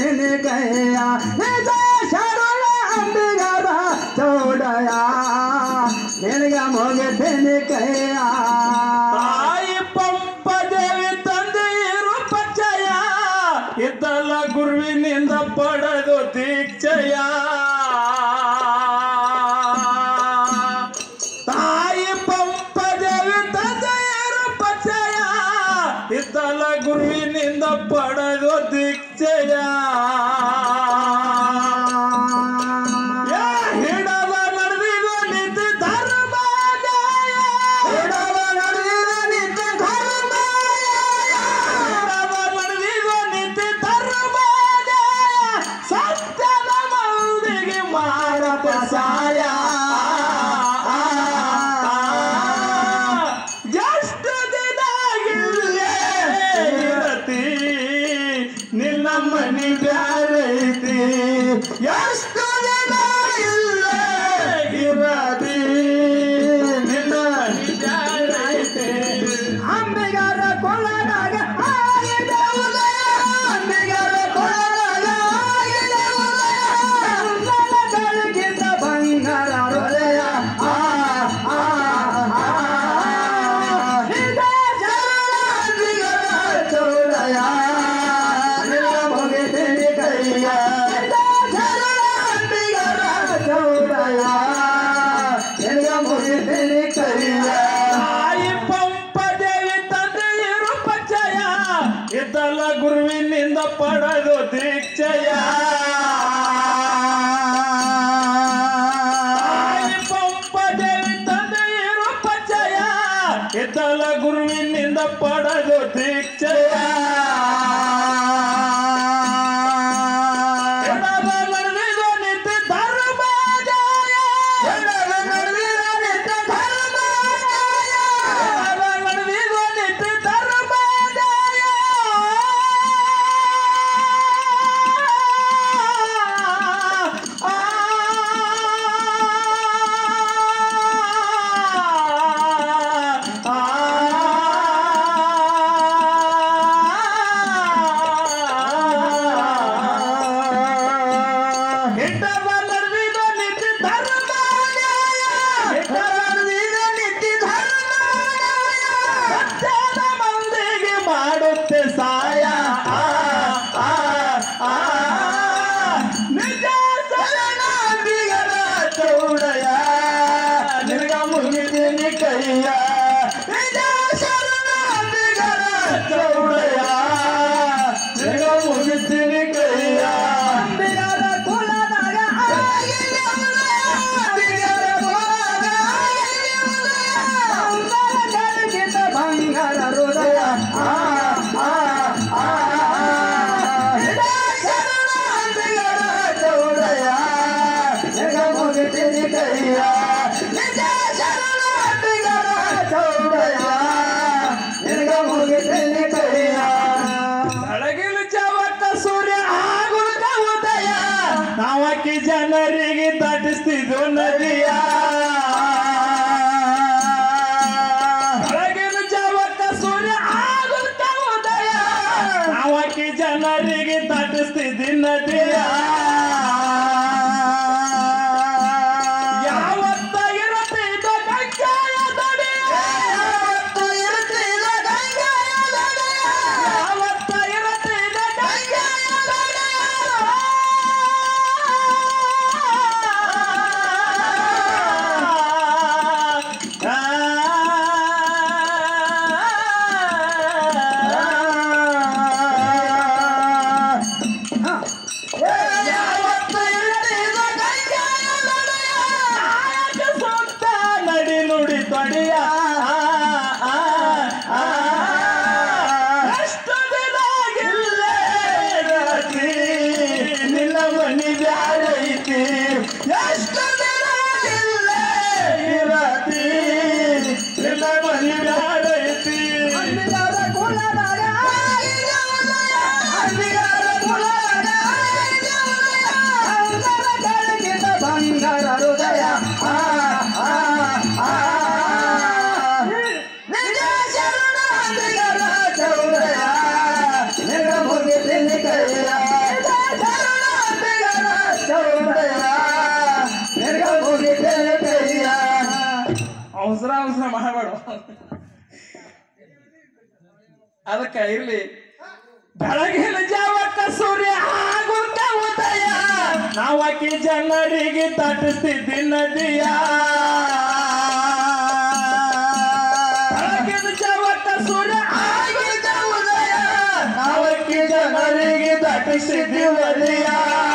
ಮುಗಿತೀನಿ ಕೈಯ ನಿಜ ಶರಣ ಅಂಬಿಗರ ಚೌಡಯ ನಿನಗೆ ಮುಗಿತೀನಿ ಕೈಯ ತಾಯಿ ಪಂಪದೇವಿ ತಂದೆಯರು ಪಚ್ಚಯ ಇದ್ದಲ್ಲ ಗುರುವಿನಿಂದ ಪಡೆದು ದೀಕ್ಷೆಯ ತಾಯಿ ಪಂಪದೇವಿ ತಂದೆಯರು ಪಚ್ಚಯ ಇದ್ದಲ್ಲ ಗುರುವಿನಿಂದ ಪಡೆದು ದೀಕ್ಷೆಯ ಯಾ ಹಿಡವ ನಡೆದಿದು ನಿತ್ಯ ಧರ್ಮದಾಯ ಹಿಡವ ನಡೆದಿದೆ ನಿತ್ಯ ಧರ್ಮದಾಯ. ಹಿಡವ ನಡೆದಿದು ನಿತ್ಯ ಧರ್ಮದಾಯ ಸತ್ಯದ ಮಂದಿಗೆ ಮಾಡಪ ಸಾಯ ಎಷ್ಟು ದಿನ ಇಲ್ಲೇ ಇರತಿ ನಿನ್ನ ಮನಿ ಬ್ಯಾರೈತಿ ಎಷ್ಟು ದಿನ ಇಲ್ಲೇ ಇರತಿ ನಿನ್ನ ಮನಿ ಬ್ಯಾರೈತಿ ಅಂಬಿಗರ ಕೊಳದಾಗ ಆಗಿದೆ ಉದಯ. ಅಂಬಿಗರ ಕೊಳದಾಗ ಆಗಿದೆ ಉದಯ. ಬಂಗಾರ ಬೆಳಗಿದ ಬಂಗಾರ ಹೃದಯ. ಆ, ಆ, ಆ. ಇದೆ ಶರಣ ಅಂಬಿಗರ ಚೌಡಯ. ನಿನ್ನ ಮುಗಿತೀನಿ ಕೈಯ. ಇದೆ ಶರಣ ಅಂಬಿಗರ ಚೌಡಯ. ನಿನಗ ಮುಗಿತೀನಿ ಕೈಯ ತಾಯಿ ಪಂಪದೇವಿ ತಂದೆಯರು ಪಚ್ಚಯ ಇದ್ದಲ್ಲ ಗುರುವಿನಿಂದ ಪಡೆದು ದೀಕ್ಷೆಯ ತಾಯಿ ಪಂಪದೇವಿ ತಂದೆಯರು ಪಚ್ಚಯ ಇದ್ದಲ್ಲ ಗುರುವಿನಿಂದ ಪಡೆದು ದೀಕ್ಷೆಯ ಎಡದ ನಡೆದಿದು ನಿತ್ಯ ಧರ್ಮದಾಯ ಎಡದ ನಡೆದಿದು ನಿತ್ಯ ಧರ್ಮದಾಯ ಎಡದ ನಡೆದಿದು ನಿತ್ಯ ಧರ್ಮದಾಯ ಹಿಟ್ಟವ ನಡೆದಿದು ನಿತ್ಯ ಧರ್ಮದಾಯ ಹಿಟ್ಟವ ನಡೆದಿದು ನಿತ್ಯ ಧರ್ಮದಾಯ ಸತ್ಯದ ಮಂದಿಗೆ ಮಾಡುತ್ತೆ ಸಾಯ ಆ, ಆ, ಆ. ನಿಜ ಶರಣಾರ್ಥಿಗಳ ಚೌಡಯ ನಿನಗ ಮುಗಿತೀನಿ ಕೈಯ ನಿಜ ಶರಣಾರ್ಥಿಗಳ ಚೌಡಯ ನಿನಗ ಮುಗಿತೀನಿ ಕೈಯ ಅಂಬಿಗರ ಕುಲದಾಗ ಆಗಿದೆ ಉದಯ. ಅಂಬಿಗರ ಕುಲದಾಗ ಆಗಿದೆ ಉದಯ. ಬಂಗಾರ ಬೆಳಗಿದ ಬಂಗಾರ ಹೃದಯ. ಆ, ಆ, ಆ, ಆ. ಇದೆ ಶರಣ ಅಂಬಿಗರ ಚೌಡಯ. ನಿನಗ ಮುಗಿತೀನಿ ಕೈಯ. ನಿಜ ಶರಣ ಅಂಬಿಗರ ಚೌಡಯ. ನಿನಗ ಮುಗಿತೀನಿ ಕೈಯ ಬೆಳಗಿನ ಜಾವಕ್ಕ ಸೂರ್ಯ ಆಗುತ್ತ ಉದಯ ನಾವಕ್ಕಿ ಜನರಿಗೆ ದಾಟಿಸ್ತಿದ್ದು ನದಿಯ ಬೆಳಗಿನ ಜಾವಕ್ಕ ಸೂರ್ಯ ಆಗುತ್ತ ಉದಯ ನಾವಕ್ಕಿ ಜನರಿಗೆ ದಾಟಿಸ್ತಿದ್ದಿ ನದಿಯ ಯಾವತ್ತ ಇರುತ್ತಿದ್ದ ಕಜ್ಜಾಯ ದಡಿಯ ಯಾವತ್ತ ಇರುತ್ತಿದ್ದ ಕಜ್ಜಾಯ ದಡಿಯ ಯಾವತ್ತ ಇರುತ್ತಿದ್ದ ಕಜ್ಜಾಯ ದಡಿಯ ಅದಕ್ಕ ಇರ್ಲಿ ಬೆಳಗಿನ ಜಾವಕ್ಕ ಸೂರ್ಯ ಆಗುತ್ತ ಉದಯ ನಾವಾಕಿ ಜನರಿಗೆ ತಟ್ಟಿಸ್ತಿದ್ದಿ ನದಿಯ ಬೆಳಗಿನ ಜಾವಕ್ಕ ಸೂರ್ಯ ಆಗಿದ್ದ ಉದಯ ನಾವಾಕಿ ಜನರಿಗೆ ತಟ್ಟಿಸ್ತಿದ್ದಿ ನದಿಯ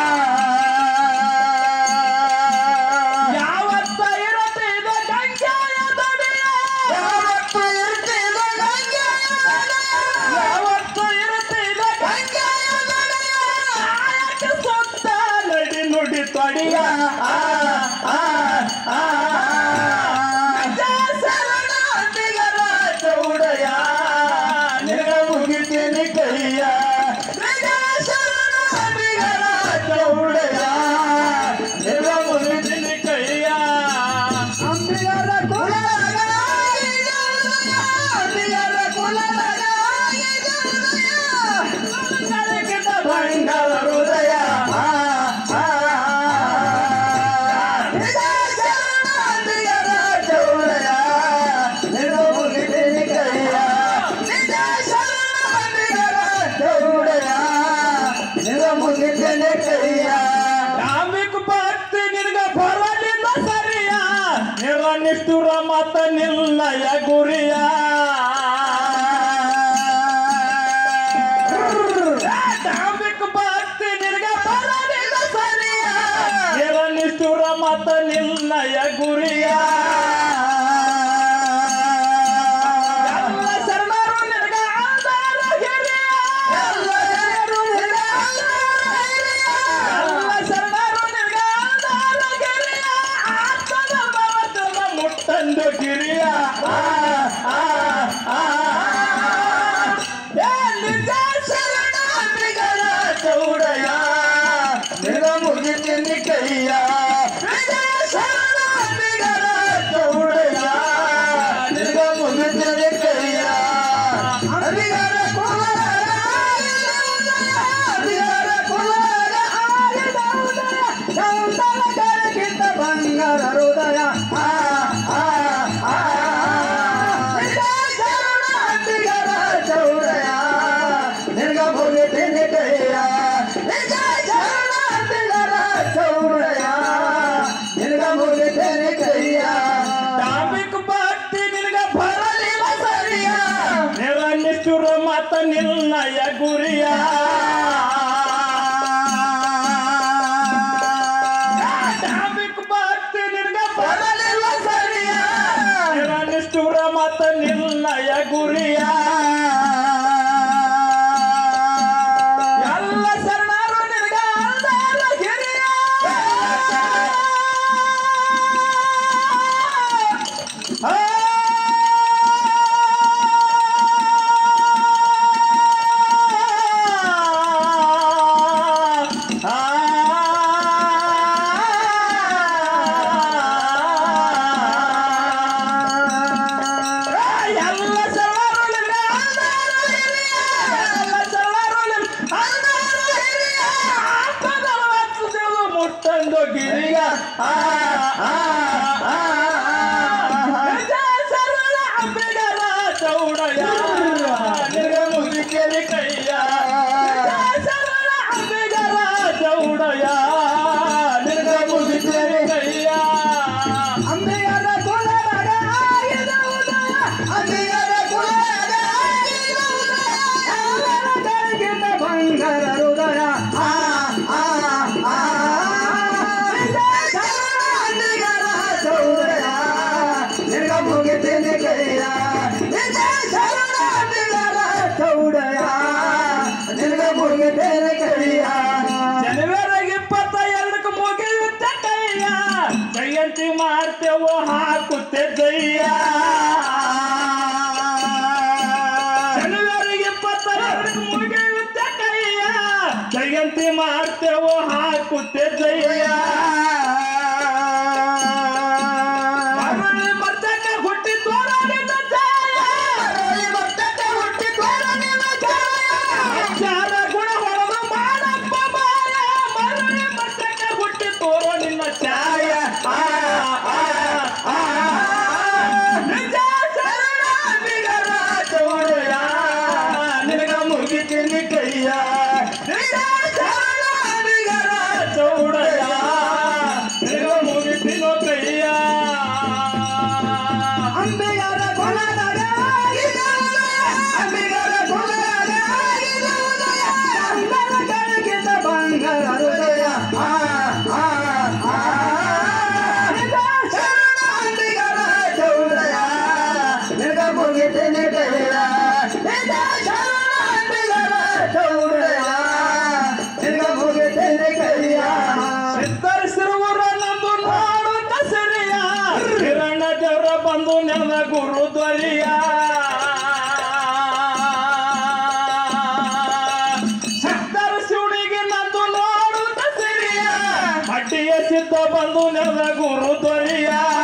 ಯಾವತ್ತ ಇರತ್ತಿದ ಗಂಗೆಯ ದಡಿಯ ಯಾವತ್ತ ಇರ್ತಿದ ಗಂಗೆಯ ದಡಿಯ ಯಾವತ್ತ ಇರ್ತಿದ ಗಂಗೆಯ ದಡಿಯ ಕಾಯಕ ಸುತ್ತ ನಡಿ ನುಡಿ ತೊಡಿಯ ಆ, ಆ, ಆ, ನಿಜ ಶರಣ ಅಂಬಿಗರ ಚೌಡಯ ನಿನಗ ಮುಗಿತೀನಿ ಕೈಯ ನಿಜ ಶರಣ ಅಂಬಿಗರ ಚೌಡಯ ನಿನಗ ಮುಗಿತೀನಿ ಕೈಯ ಅಂಬಿಗರ ಕುಲದಾಗ ಅಂಬಿಗರ ಕುಲದಾಗ ಕಳಗಿದ ಬಂಗಾರ ಹೃದಯ ಆ, ಆ, ನಿಜ ಶರಣ ಅಂಬಿಗರ ಚೌಡಯ ನಿನಗ ಮುಗಿತೀನಿ ಕೈಯ ನಿಜ ಶರಣ ಅಂಬಿಗರ ಚೌಡಯ ನಿನಗ ಮುಗಿತೀನಿ ಕೈಯ ಕಾಮಿಕ ಭಕ್ತಿ ನಿನಗ ಬರಲಿಲ್ಲ ಸರಿಯ ನಿರ ನಿಷ್ಠುರ ಮತ ನಿಲ್ಲಯ ಗುರಿಯ ಕಾಮಿಕ ಭಕ್ತಿ ನಿನಗ ಬರಲಿಲ್ಲ ಸರಿಯ ನಿರ ನಿಷ್ಠುರ ಮತ ನಿಲ್ಲಯ ಗುರಿಯ ಎಲ್ಲ ಶರಣರು ನಿನಗ ಆಧಾರ ಹಿರಿಯ ಎಲ್ಲ ಶರಣರು ನಿನಗ ಆಧಾರ ಹಿರಿಯ ಎಲ್ಲ ಶರಣರು ನಿನಗ ಆಧಾರ ಗಿರಿಯ ಆತ್ಮದ ಮಾತನ ಮುಟ್ಟಂದು ಗಿರಿಯ ಆ, ಆ, ಆ, ಏ ನಿಜ ಶರಣ ಅಂಬಿಗರ ಚೌಡಯ ನಿನ ಮುಗಿತೀನಿ ಕೈಯ ನಿಜ ಶರಣ ಅಂಬಿಗರ ಚೌಡಯ ನಿನ ಮುಗಿತೀನಿ ಕೈಯ ಅಂಬಿಗರ ಕುಲದಾಗ ಅಂಬಿಗರ ಕುಲದಾಗ ಆರಿದ ಉದಯ ಚಂದನ ಕರಗಿದ್ದ ಬಂಗಾರ ಹೃದಯ ಆ, ಆ, ಆ, ನಿಜ ಶರಣ ಅಂಬಿಗರ ಚೌಡಯ ನಿನಗ ಮುಗಿತೀನಿ ಕೈಯ ನಿಜ ಶರಣ ಅಂಬಿಗರ ಚೌಡಯ ನಿನಗ ಮುಗಿತೀನಿ ಕೈಯ ಧಾರ್ಮಿಕ ಭಕ್ತಿ ನಿನಗ ಬರಲಿಲ್ಲ ಸರಿಯ ನಿರ ನಿಷ್ಠುರ ಮತ ನಿಲ್ಲಯ ಗುರಿಯ ಧಾರ್ಮಿಕ ಭಕ್ತಿ ನಿನಗ ಬರಲಿಲ್ಲ ಸರಿಯ ನಿರ ನಿಷ್ಠುರ ಮತ ನಿಲ್ಲಯ ಗುರಿಯ ಎಲ್ಲ ಶರಣರು ನಿನಗ ಆಧಾರ ಗಿರಿಯ ಆ ಎಲ್ಲ ಶರಣರು ನಿನಗ ಆಧಾರ ಹಿರಿಯ. ಎಲ್ಲ ಶರಣರು ನಿನಗ ಆಧಾರ ಹಿರಿಯ. ಆತ್ಮದ ಮಾತು ತಿಳಿದು ಮುಟ್ಟಂದು ಗಿರಿಯ ಆ, ಆ, ಆ, ಆ. ನಿಜ ಶರಣ ಅಂಬಿಗರ ಚೌಡಯ ನಿನಗ ಮುಗಿಕೆರೆ ಕೈಯ ನಿಜ ಶರಣ ಅಂಬಿಗರ ಚೌಡಯ ನಿನಗ ಮುಗಿಕೆರೆ ಕೈಯ ಅಂಬಿಗರ ಕುಲದಾಗ ಆರಿದ ಉದಯ ಅಂಬಿಗರ ಕುಲದಾಗ ಆರಿದ ಉದಯ ಚಂದನ ಕರಗಿದ್ದ ಬಂಗಾರ ಹೃದಯ ಆ ಆ ಆ ನಿಜ ಶರಣ ಅಂಬಿಗರ ಚೌಡಯ ನಿನಗ ಮುಗಿತೀನಿ ಕೈಯ ನಿಜ ಶರಣ ಅಂಬಿಗರ ಚೌಡಯ ನಿನಗ ಮುಗಿತೀನಿ ಕೈಯ ಜನವರಿ ಇಪ್ಪತ್ತ ಎರಡಕ್ಕೆ ಮುಗಿಯುತ್ತ ಕೈಯ ಜಯಂತಿ ಮಾಡ್ತೇವೋ ಹಾಕುತ್ತೆ ಜಯ್ಯ ಜನವರಿ ಇಪ್ಪತ್ತ ಎರಡಕ್ಕೆ ಮುಗಿಯುತ್ತ ಕೈಯ ಜಯಂತಿ ಮಾಡ್ತೇವೋ ಹಾಕುತ್ತೆ ಜಯ್ಯ ಮರಳಿ ಮರ್ತಕ ಹುಟ್ಟಿ ತೋರಲಿಲ್ಲ ಜಯ ಮರಳಿ ಮರ್ತಕ ಹುಟ್ಟಿ ತೋರಲಿಲ್ಲ ಜಯ ಚಾರ ಗುಣ ಹೊರದು ಮಾಡಪ್ಪ ಮಾಯ ಮರಳಿ ಮರ್ತಕ ಹುಟ್ಟಿ ತೋರೋ ನಿನ್ನ ಛಾಯ ಆ, ಆ, ಆ, ನಿಜ ಶರಣ ಅಂಬಿಗರ ಚೌಡಯ ಮೇಲೆ ಕೈಯ ಸಿದ್ದರಿಸಿರುವರ ನಂದು ನೋಡುತ್ತ ಸರಿಯ ಕಿರಣ ದೇವರ ಬಂದು ನೆಲದ ಗುರುದ್ವರಿಯ ಸಿದ್ದರ ಶಿವನಿಗೆ ನಂದು ನೋಡುತ್ತ ಸರಿಯ ಅಡ್ಡಿಯ ಸಿದ್ಧ ಬಂದು ನೆಲದ ಗುರುದ್ವರಿಯ